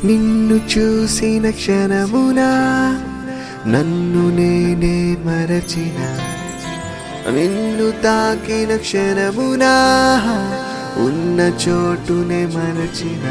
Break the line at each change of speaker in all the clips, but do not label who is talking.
నిన్ను చూసిన క్షణమునా నన్ను నేనే మరచిన నిన్ను తాకిన క్షణమునా ఉన్న చోటునే మరచిన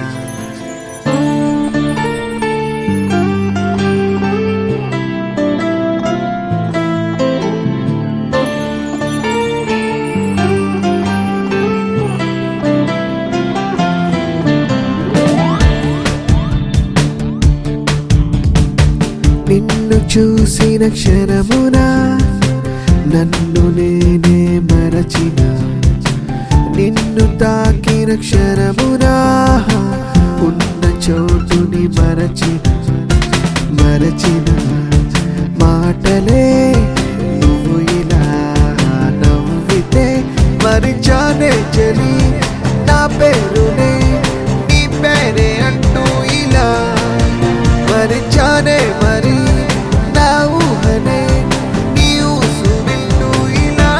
నిన్ను చూసిన క్షణమునా నన్ను నేనే మరచిన నిన్ను తాకిన క్షణమునా ఉన్న చోటుని మరచిన మరచిన మాటలే నువ్వు ఇలా నవ్వితే మరిచానే చలి నా పేరునే నీ పేరే అంటూ ఇలా మరిచానే మరి నా ఊహనే నీ ఊసు వింటూ ఇలా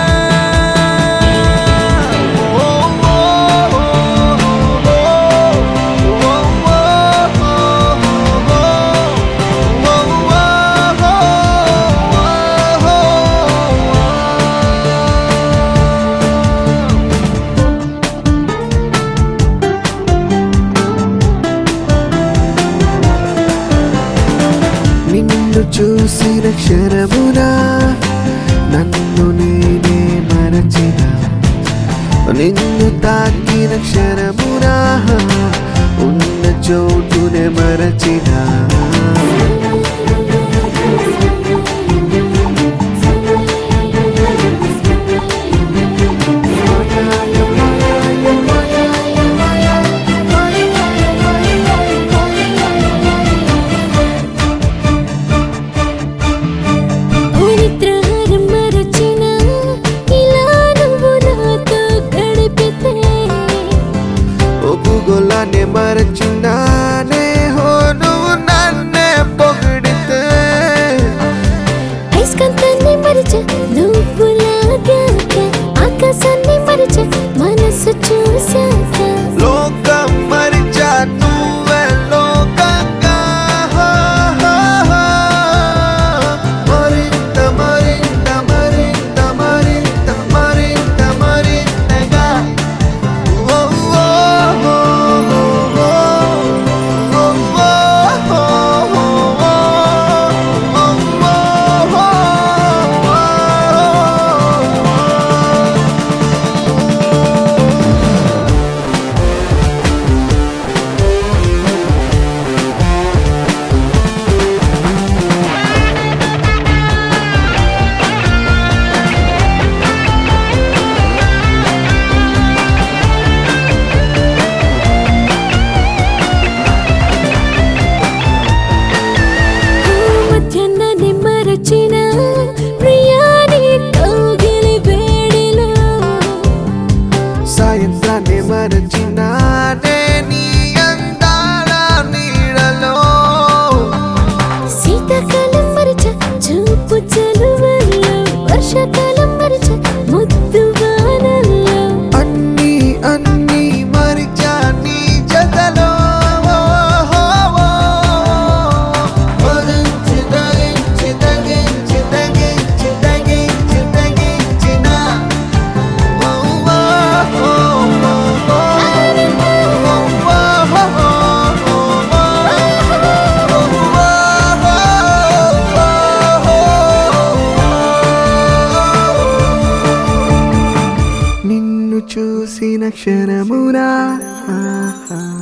ఓ, ఓ, ఓ, ఓ, ఓ, నిన్ను చూసిన క్షణమునా నన్ను నేనే మరచిన నిన్ను తాకిన క్షణమునా ఉన్న చోటునే మరచిన
నిద్రహారం మరచిన ఇలా నువ్వు నాతో గడిపితే
ఒప్పుగోలానే మరచినానే హో నువ్వు నన్నే పొగిడితే
ఐస్కంతాన్ని మరిచ నువ్వు లాగాక ఆకాశాన్ని మరిచ మనసు చూశాక
లోకం మరిచా నువ్వే లోకంగా హో, హో, హో. మరింత మరింత మరింత మరింత మరింత మరింతగా ఓ, ఓ, ఓ, ఓ, ఓ. ఓ, ఓ, ఓ, ఓ, ఓ. ఓ, ఓ,
మధ్యాహ్నాన్ని మరచిన ప్రియాని కౌగిలి వేడిలో
సాయంత్రాన్ని మరచినానే నీ అందాల నీడలో
శీతాకాలం మరిచ చూపు చలువల్లో వర్షాకాలం మరిచ ముద్దు వానల్లో
అన్ని అన్ని మరిచా నీ జతలో మరించి తగించి తగించి తగించి తగించి తగించిన ఓ, ఓ, ఓ, ఓ, నిన్ను చూసిన క్షణమునా ఆహా